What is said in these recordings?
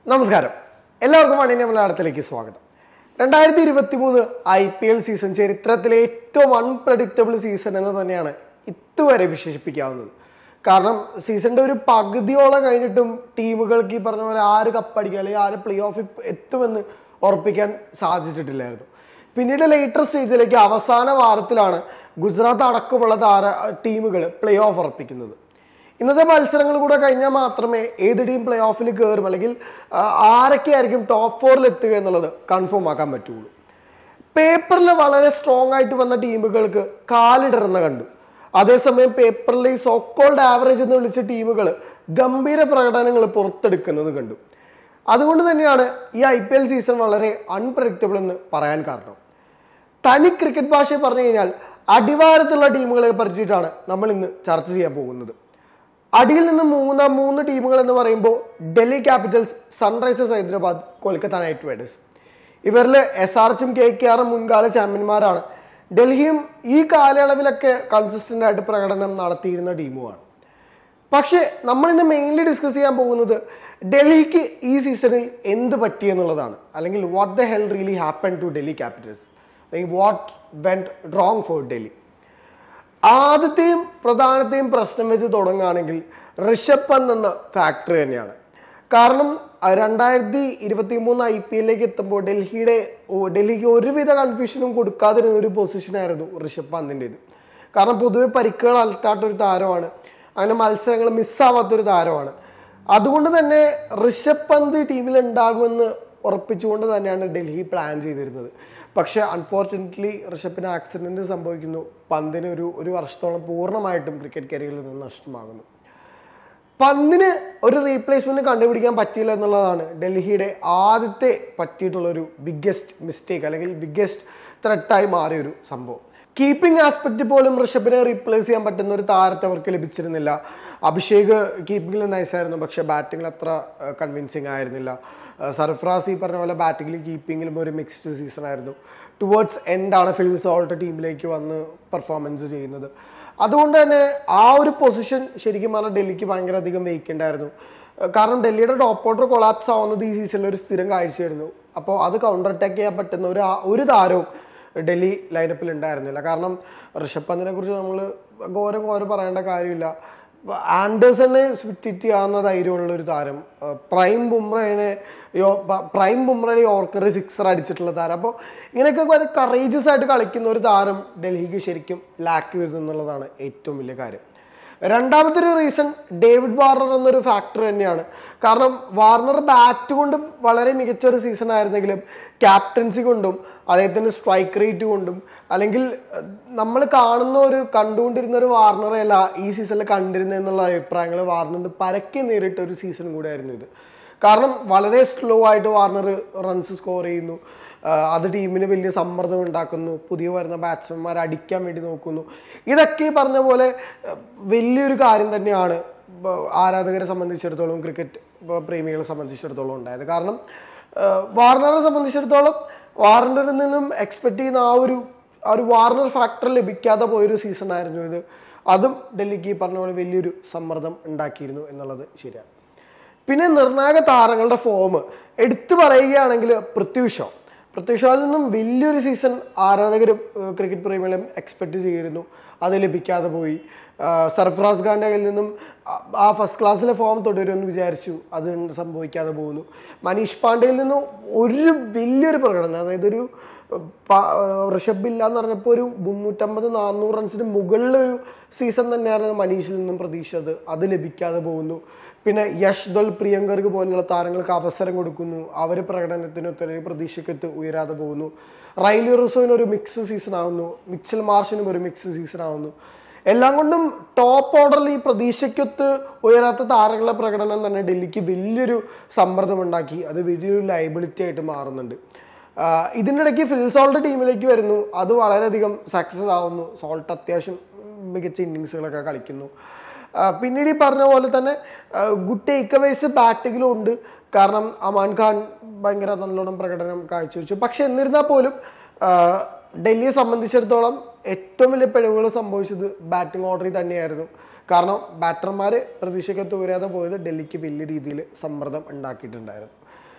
നമസ്കാരം എല്ലാവർക്കും മണിന്റെ മലയാളത്തിലേക്ക് സ്വാഗതം രണ്ടായിരത്തി ഇരുപത്തി മൂന്ന് ഐ പി എൽ സീസൺ ചരിത്രത്തിലെ ഏറ്റവും അൺപ്രഡിക്റ്റബിൾ സീസൺ എന്ന് തന്നെയാണ് ഇതുവരെ വിശേഷിപ്പിക്കാവുന്നത് കാരണം സീസണിന്റെ ഒരു പകുതിയോളം കഴിഞ്ഞിട്ടും ടീമുകൾക്ക് ഈ പറഞ്ഞ പോലെ ആര് കപ്പടിക്കുക അല്ലെങ്കിൽ ആര് പ്ലേ ഓഫിൽ എത്തുമെന്ന് ഉറപ്പിക്കാൻ സാധിച്ചിട്ടില്ലായിരുന്നു പിന്നീട് ലേറ്റർ സ്റ്റേജിലേക്ക് അവസാന വാരത്തിലാണ് ഗുജറാത്ത് അടക്കമുള്ള താര ടീമുകൾ പ്ലേ ഓഫ് ഉറപ്പിക്കുന്നത് ഇന്നത്തെ മത്സരങ്ങൾ കൂടെ കഴിഞ്ഞാൽ മാത്രമേ ഏത് ടീം പ്ലേ ഓഫിൽ കയറും അല്ലെങ്കിൽ ആ, ആരൊക്കെയായിരിക്കും ടോപ്പ് ഫോറിൽ എത്തുക എന്നുള്ളത് കൺഫേം ആക്കാൻ പറ്റുള്ളൂ പേപ്പറിൽ വളരെ സ്ട്രോങ് ആയിട്ട് വന്ന ടീമുകൾക്ക് കാലിടറുന്ന കണ്ടു അതേസമയം പേപ്പറിൽ ഈ സോക്കോൾഡ് ആവറേജ് എന്ന് വിളിച്ച ടീമുകൾ ഗംഭീര പ്രകടനങ്ങൾ പുറത്തെടുക്കുന്നത് കണ്ടു അതുകൊണ്ട് തന്നെയാണ് ഈ ഐ പി എൽ സീസൺ വളരെ അൺപ്രഡിക്റ്റബിൾ എന്ന് പറയാൻ കാരണം തനി ക്രിക്കറ്റ് ഭാഷയെ പറഞ്ഞു കഴിഞ്ഞാൽ അടിവാരത്തുള്ള ടീമുകളെ പറ്റിയിട്ടാണ് നമ്മൾ ഇന്ന് ചർച്ച ചെയ്യാൻ പോകുന്നത് അടിയിൽ നിന്ന് മൂന്ന് മൂന്ന് ടീമുകൾ എന്ന് പറയുമ്പോൾ Delhi Capitals Sunrisers Hyderabad Kolkata Knight Riders ഇവരിൽ എസ് ആർ എച്ചും കെ കെ ആറും മുൻകാല ചാമ്പ്യന്മാരാണ് ഡൽഹിയും ഈ കാലയളവിലൊക്കെ കൺസിസ്റ്റന്റ് ആയിട്ട് പ്രകടനം നടത്തിയിരുന്ന ടീമുമാണ് പക്ഷേ നമ്മൾ ഇന്ന് മെയിൻലി ഡിസ്കസ് ചെയ്യാൻ പോകുന്നത് ഡൽഹിക്ക് ഈ സീസണിൽ എന്ത് പറ്റി എന്നുള്ളതാണ് അല്ലെങ്കിൽ what the hell really happen to Delhi Capitals അല്ലെങ്കിൽ what went wrong for Delhi ആദ്യത്തെയും പ്രധാനത്തെയും പ്രശ്നം വെച്ച് തുടങ്ങുകയാണെങ്കിൽ ഋഷഭ് പന്ത് എന്ന ഫാക്ടറി തന്നെയാണ് കാരണം അഹ് രണ്ടായിരത്തി ഇരുപത്തി മൂന്ന് ഐ പി എല്ലിലേക്ക് എത്തുമ്പോൾ ഡൽഹിയുടെ ഓ- ഡൽഹിക്ക് ഒരുവിധ കൺഫ്യൂഷനും കൊടുക്കാതിരുന്ന ഒരു പൊസിഷനായിരുന്നു ഋഷഭ് പന്തിൻ്റെത് കാരണം പൊതുവെ പരിക്കുകൾ അലട്ടാത്ത ഒരു താരമാണ് അങ്ങനെ മത്സരങ്ങൾ മിസ്സാവാത്തൊരു താരമാണ് അതുകൊണ്ട് തന്നെ ഋഷഭ് പന്ത് ടീമിൽ ഉണ്ടാകുമെന്ന് ഉറപ്പിച്ചുകൊണ്ട് തന്നെയാണ് ഡൽഹി പ്ലാൻ ചെയ്തിരുന്നത് പക്ഷെ അൺഫോർച്ചുനേറ്റ്ലി ഋഷഭിന് ആക്സിഡന്റ് സംഭവിക്കുന്നു പന്തിന് ഒരു ഒരു വർഷത്തോളം പൂർണ്ണമായിട്ടും ക്രിക്കറ്റ് കരിയറിൽ നിന്ന് നഷ്ടമാകുന്നു പന്തിന് ഒരു റീപ്ലേസ്മെന്റ് കണ്ടുപിടിക്കാൻ പറ്റിയില്ല എന്നുള്ളതാണ് ഡൽഹിയുടെ ആദ്യത്തെ പറ്റിയിട്ടുള്ള ഒരു ബിഗ്ഗസ്റ്റ് മിസ്റ്റേക്ക് അല്ലെങ്കിൽ ബിഗ്ഗസ്റ്റ് ത്രെട്ടായി മാറിയ ഒരു സംഭവം കീപ്പിംഗ് ആസ്പെക്ട് പോലും ഋഷഭിനെ റീപ്ലേസ് ചെയ്യാൻ പറ്റുന്ന ഒരു താരത്തെ അവർക്ക് ലഭിച്ചിരുന്നില്ല അഭിഷേക് കീപ്പിംഗിൽ നൈസായിരുന്നു പക്ഷെ ബാറ്റിംഗിൽ അത്ര കൺവിൻസിങ് ആയിരുന്നില്ല ഏഹ് സർഫറാസ് ഈ പറഞ്ഞ പോലെ ബാറ്റിംഗിലും കീപ്പിംഗിലും ഒരു മിക്സ്ഡ് സീസൺ ആയിരുന്നു ടുവേർഡ്സ് എൻഡാണ് ഫിൽ സോൾട്ട് ടീമിലേക്ക് വന്ന് പെർഫോമൻസ് ചെയ്യുന്നത് അതുകൊണ്ട് തന്നെ ആ ഒരു പൊസിഷൻ ശരിക്കും പറഞ്ഞാൽ ഡൽഹിക്ക് ഭയങ്കര അധികം വെയിക്കുണ്ടായിരുന്നു കാരണം ഡൽഹിയുടെ ടോപ്പ് ഓർഡർ കൊളാപ്സ് ആവുന്നത് ഈ സീസണിൽ ഒരു സ്ഥിരം കാഴ്ചയായിരുന്നു അപ്പോൾ അത് കൗണ്ടർ അറ്റാക്ക് ചെയ്യാൻ പറ്റുന്ന ഒരു ആ- ഒരു താരവും ഡൽഹി ലൈനപ്പിൽ ഉണ്ടായിരുന്നില്ല കാരണം ഋഷഭ് പന്തിനെ കുറിച്ച് നമ്മൾ ഘോരം ഘോരം പറയേണ്ട കാര്യമില്ല ആൻഡേഴ്സനെ സ്വിറ്റ് ചെയ്യാവുന്ന ധൈര്യമുള്ള ഒരു താരം ഏഹ് പ്രൈം ബുംറയെ പ്രൈം ബുംറയെ യോർക്കർ സിക്സർ അടിച്ചിട്ടുള്ള താരം അപ്പോൾ ഇങ്ങനെയൊക്കെ വളരെ കറേജസ് ആയിട്ട് കളിക്കുന്ന ഒരു താരം ഡൽഹിക്ക് ശരിക്കും ലാക്ക് വരുന്നു എന്നുള്ളതാണ് ഏറ്റവും വലിയ കാര്യം രണ്ടാമത്തെ ഒരു റീസൺ ഡേവിഡ് വാർണർ എന്നൊരു ഫാക്ടർ തന്നെയാണ് കാരണം വാർണർ ബാറ്റ് കൊണ്ട് വളരെ മികച്ച ഒരു സീസൺ ആയിരുന്നെങ്കിലും ക്യാപ്റ്റൻസി കൊണ്ടും അദ്ദേഹത്തിന്റെ സ്ട്രൈക്ക് റേറ്റ് കൊണ്ടും അല്ലെങ്കിൽ നമ്മൾ കാണുന്ന ഒരു കണ്ടുകൊണ്ടിരുന്ന ഒരു വാർണറെ അല്ല ഈ സീസണിൽ കണ്ടിരുന്നത് എന്നുള്ള അഭിപ്രായങ്ങൾ വാർണറിന് പരക്കെ നേരിട്ട ഒരു സീസൺ കൂടെയായിരുന്നു ഇത് കാരണം വളരെ സ്ലോ ആയിട്ട് വാർണർ റൺസ് സ്കോർ ചെയ്യുന്നു ആഹ് അത് ടീമിന് വലിയ സമ്മർദ്ദം ഉണ്ടാക്കുന്നു പുതിയ വരുന്ന ബാറ്റ്സ്മാൻമാരെ അടിക്കാൻ വേണ്ടി നോക്കുന്നു ഇതൊക്കെ ഈ പറഞ്ഞ പോലെ ആഹ് വലിയൊരു കാര്യം തന്നെയാണ് ബ- ആരാധകരെ സംബന്ധിച്ചിടത്തോളം ക്രിക്കറ്റ് പ്രേമികളെ സംബന്ധിച്ചിടത്തോളം ഉണ്ടായത് കാരണം ആഹ് വാർണറെ സംബന്ധിച്ചിടത്തോളം വാർണറിൽ നിന്നും എക്സ്പെക്ട് ചെയ്യുന്ന ആ ഒരു ആ ഒരു വാർണർ ഫാക്ടർ ലഭിക്കാതെ പോയൊരു സീസൺ ആയിരുന്നു ഇത് അതും ഡൽഹിക്ക് ഈ പറഞ്ഞ പോലെ വലിയൊരു സമ്മർദ്ദം ഉണ്ടാക്കിയിരുന്നു എന്നുള്ളത് ശരിയാണ് പിന്നെ നിർണായക താരങ്ങളുടെ ഫോം എടുത്തു പറയുകയാണെങ്കിൽ പൃഥ്വി ഷോ പൃഥ്വി ഷോയിൽ നിന്നും വലിയൊരു സീസൺ ആരാധകരും ഏഹ്, ക്രിക്കറ്റ് പ്രേമികളും എക്സ്പെക്ട് ചെയ്തിരുന്നു അത് ലഭിക്കാതെ പോയി ആഹ്, സർഫറാസ് ഖാന്റെ കയ്യിൽ നിന്നും ആ- ആ ഫസ്റ്റ് ക്ലാസ്സിലെ ഫോം തുടരുമെന്ന് വിചാരിച്ചു അത് സംഭവിക്കാതെ പോകുന്നു മനീഷ് പാണ്ഡെയിൽ നിന്നും ഒരു വലിയൊരു പ്രകടനം അതായത് ഒരു പ- ഋഷഭ് ഇല്ല എന്ന് പറഞ്ഞപ്പോൾ ഒരു മുന്നൂറ്റമ്പത് നാനൂറ് റൺസിന് മുകളിലൊരു സീസൺ തന്നെയാണ് മനീഷിൽ നിന്നും പ്രതീക്ഷിച്ചത് അത് ലഭിക്കാതെ പോകുന്നു പിന്നെ യഷ് ദോൽ പ്രിയങ്കർക്ക് പോലുള്ള താരങ്ങൾക്ക് അവസരം കൊടുക്കുന്നു അവർ പ്രകടനത്തിന് ഒത്തിരി പ്രതീക്ഷയ്ക്കത്ത് ഉയരാതെ പോകുന്നു റൈലി റുസോവിന് ഒരു മിക്സ് സീസൺ ആവുന്നു മിച്ചൽ മാർഷിനും ഒരു മിക്സ് സീസൺ ആവുന്നു എല്ലാം കൊണ്ടും ടോപ്പ് ഓർഡറിൽ ഈ പ്രതീക്ഷയ്ക്കൊത്ത് ഉയരാത്ത താരങ്ങളുടെ പ്രകടനം തന്നെ ഡൽഹിക്ക് വലിയൊരു സമ്മർദ്ദം ഉണ്ടാക്കി അത് വലിയൊരു ലൈബിലിറ്റി ആയിട്ട് മാറുന്നുണ്ട് ആഹ് ഇതിൻ്റെ ഇടയ്ക്ക് ഫിൽ സോൾട്ട് ടീമിലേക്ക് വരുന്നു അത് വളരെയധികം സക്സസ് ആവുന്നു സോൾട്ട് അത്യാവശ്യം മികച്ച ഇന്നിങ്സുകളൊക്കെ കളിക്കുന്നു ആഹ് പിന്നീട് ഈ പറഞ്ഞ പോലെ തന്നെ ഗുഡ് ടേക്ക് അവേസ് ബാറ്റിങ്ങിലും ഉണ്ട് കാരണം അമാൻ ഖാൻ ഭയങ്കര നല്ലോണം പ്രകടനം കാഴ്ചവെച്ചു പക്ഷെ എന്നിരുന്നാൽ പോലും ആഹ് ഡൽഹിയെ സംബന്ധിച്ചിടത്തോളം ഏറ്റവും വലിയ പിഴവുകൾ സംഭവിച്ചത് ബാറ്റിംഗ് ഓർഡറിൽ തന്നെയായിരുന്നു കാരണം ബാറ്റർമാർ പ്രതീക്ഷയ്ക്കൊത്ത് വരാതെ പോയത് ഡൽഹിക്ക് വലിയ രീതിയിൽ സമ്മർദ്ദം ഉണ്ടാക്കിയിട്ടുണ്ടായിരുന്നു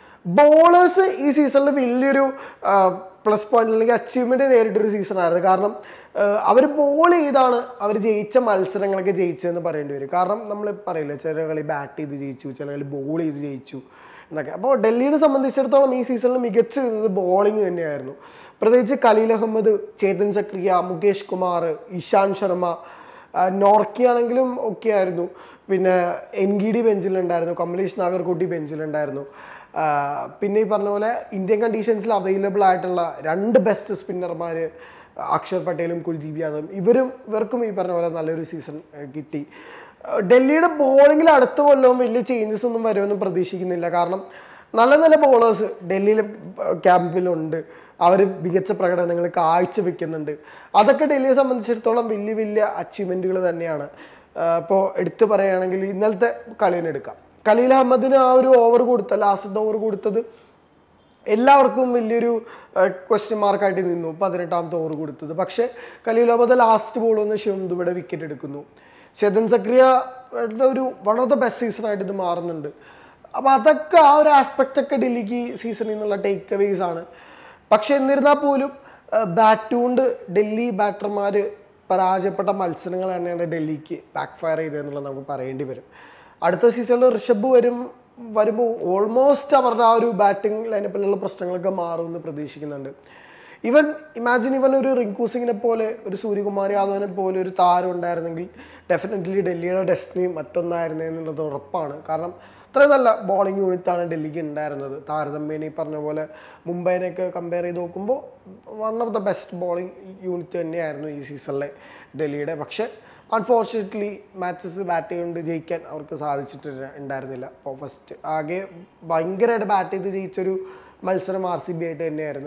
ബോളേഴ്സ് ഈ സീസണിൽ വലിയൊരു പ്ലസ് പോയിന്റ് അല്ലെങ്കിൽ അച്ചീവ്മെന്റ് നേരിട്ടൊരു സീസൺ ആയിരുന്നു കാരണം അവർ ബോൾ ചെയ്താണ് അവർ ജയിച്ച മത്സരങ്ങളൊക്കെ ജയിച്ചതെന്ന് പറയേണ്ടി വരും കാരണം നമ്മൾ പറയില്ല ചില കളി ബാറ്റ് ചെയ്ത് ജയിച്ചു ചില കളി ബോൾ ചെയ്ത് ജയിച്ചു എന്നൊക്കെ അപ്പോൾ ഡൽഹിയെ സംബന്ധിച്ചിടത്തോളം ഈ സീസണിൽ മികച്ചു നിന്നത് ബോളിംഗ് തന്നെയായിരുന്നു പ്രത്യേകിച്ച് ഖലീൽ അഹമ്മദ് ചേതൻ ചക്രിയ മുകേഷ് കുമാർ ഇഷാൻ ശർമ്മ ആ, നോർക്കി ആണെങ്കിലും ഒക്കെ ആയിരുന്നു പിന്നെ എൻ ഗി ഡി ബെഞ്ചിലുണ്ടായിരുന്നു കമലേഷ് നാഗർകോട്ടി ബെഞ്ചിലുണ്ടായിരുന്നു ആ, പിന്നെ ഈ പറഞ്ഞ പോലെ ഇന്ത്യൻ കണ്ടീഷൻസിൽ അവൈലബിൾ ആയിട്ടുള്ള രണ്ട് ബെസ്റ്റ് സ്പിന്നർമാർ അക്ഷർ പട്ടേലും കുൽദീപ് യാദവും ഇവരും ഇവർക്കും ഈ പറഞ്ഞ പോലെ നല്ലൊരു സീസൺ കിട്ടി ആ, ഡൽഹിയുടെ ബോളിങ്ങിൽ അടുത്ത കൊല്ലവും വലിയ ചേഞ്ചസ് ഒന്നും വരുമെന്ന് പ്രതീക്ഷിക്കുന്നില്ല കാരണം നല്ല നല്ല ബോളേഴ്സ് ഡൽഹിയിൽ ക്യാമ്പിലുണ്ട് അവർ മികച്ച പ്രകടനങ്ങൾ കാഴ്ചവെക്കുന്നുണ്ട് അതൊക്കെ ഡൽഹിയെ സംബന്ധിച്ചിടത്തോളം വലിയ വലിയ അച്ചീവ്മെന്റുകൾ തന്നെയാണ് ഇപ്പോൾ എടുത്തു പറയുകയാണെങ്കിൽ ഇന്നലത്തെ കളിനെ എടുക്കാം ഖലീൽ അഹമ്മദിന് ആ ഒരു ഓവർ കൊടുത്ത ലാസ്റ്റ് ഓവർ കൊടുത്തത് എല്ലാവർക്കും വലിയൊരു ക്വസ്റ്റ്യൻ മാർക്കായിട്ട് നിന്നു പതിനെട്ടാമത്തെ ഓവർ കൊടുത്തത് പക്ഷേ ഖലീൽ അഹമ്മദ് ലാസ്റ്റ് ബോൾ ഒന്ന് ശിവന്തുവിടെ വിക്കറ്റ് എടുക്കുന്നു ചേതൻ സക്രിയ ഒരു one of the best season ആയിട്ട് ഇത് മാറുന്നുണ്ട് അപ്പോൾ അതൊക്കെ ആ ഒരു ആസ്പെക്റ്റ് ഒക്കെ ഡൽഹിക്ക് സീസണിൽ നിന്നുള്ള ടേക്ക് അവേസ് ആണ് പക്ഷെ എന്നിരുന്നാൽ പോലും ബാറ്റ് കൊണ്ട് ഡൽഹി ബാറ്റർമാർ പരാജയപ്പെട്ട മത്സരങ്ങൾ തന്നെയാണ് ഡൽഹിക്ക് ബാക്ക് ഫയർ ചെയ്തതെന്നുള്ളത് നമുക്ക് പറയേണ്ടി വരും അടുത്ത സീസണിൽ ഋഷഭ് വരും വരുമ്പോൾ ഓൾമോസ്റ്റ് അവരുടെ ആ ഒരു ബാറ്റിംഗ് ലൈനപ്പിലുള്ള പ്രശ്നങ്ങളൊക്കെ മാറുമെന്ന് പ്രതീക്ഷിക്കുന്നുണ്ട് ഇവൻ ഇമാജിൻ ഇവൻ ഒരു റിങ്കു സിംഗിനെ പോലെ ഒരു സൂര്യകുമാർ യാദവിനെ പോലെ ഒരു താരം ഉണ്ടായിരുന്നെങ്കിൽ ഡെഫിനറ്റ്ലി ഡൽഹിയുടെ ഡെസ്റ്റിനി മറ്റൊന്നായിരുന്നു എന്നുള്ളത് ഉറപ്പാണ് കാരണം അത്രയും നല്ല ബോളിംഗ് യൂണിറ്റാണ് ഡൽഹിക്ക് ഉണ്ടായിരുന്നത് താരതമ്യേന ഈ പറഞ്ഞ പോലെ മുംബൈനെയൊക്കെ കമ്പയർ ചെയ്ത് നോക്കുമ്പോൾ one of the best bowling unit തന്നെയായിരുന്നു ഈ സീസണിലെ ഡൽഹിയുടെ പക്ഷേ അൺഫോർച്ചുനേറ്റ്ലി മാച്ചസ് ബാറ്റ് ചെയ്തുകൊണ്ട് ജയിക്കാൻ അവർക്ക് സാധിച്ചിട്ട് ഉണ്ടായിരുന്നില്ല അപ്പോൾ ഫസ്റ്റ് ആകെ ഭയങ്കരമായിട്ട് ബാറ്റ് ചെയ്ത് ജയിച്ചൊരു മത്സരം ആർ സി ബി ആയിട്ട് തന്നെയായിരുന്നു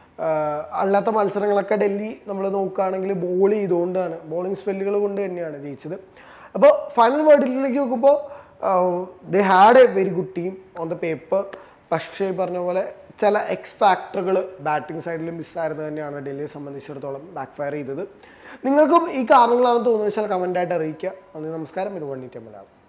ആഹ് അല്ലാത്ത മത്സരങ്ങളൊക്കെ ഡൽഹി നമ്മൾ നോക്കുകയാണെങ്കിൽ ബോൾ ചെയ്തുകൊണ്ടാണ് ബോളിംഗ് സ്പെല്ലുകൾ കൊണ്ട് തന്നെയാണ് ജയിച്ചത് അപ്പോൾ ഫൈനൽ വേർഡിലേക്ക് നോക്കുമ്പോൾ they had a very good team on the paper പക്ഷേ ഈ പറഞ്ഞ പോലെ ചില എക്സ് ഫാക്ടറുകൾ ബാറ്റിംഗ് സൈഡിൽ മിസ്സായിരുന്നത് തന്നെയാണ് ഡൽഹിയെ സംബന്ധിച്ചിടത്തോളം ബാക്ക് ഫയർ ചെയ്തത് നിങ്ങൾക്കും ഈ കാരണങ്ങളാണെന്ന് തോന്നുന്നത് വെച്ചാൽ കമൻ്റായിട്ട് അറിയിക്കുക നന്ദി നമസ്കാരം ഇത് വണ്ണിറ്റ് മലയാളം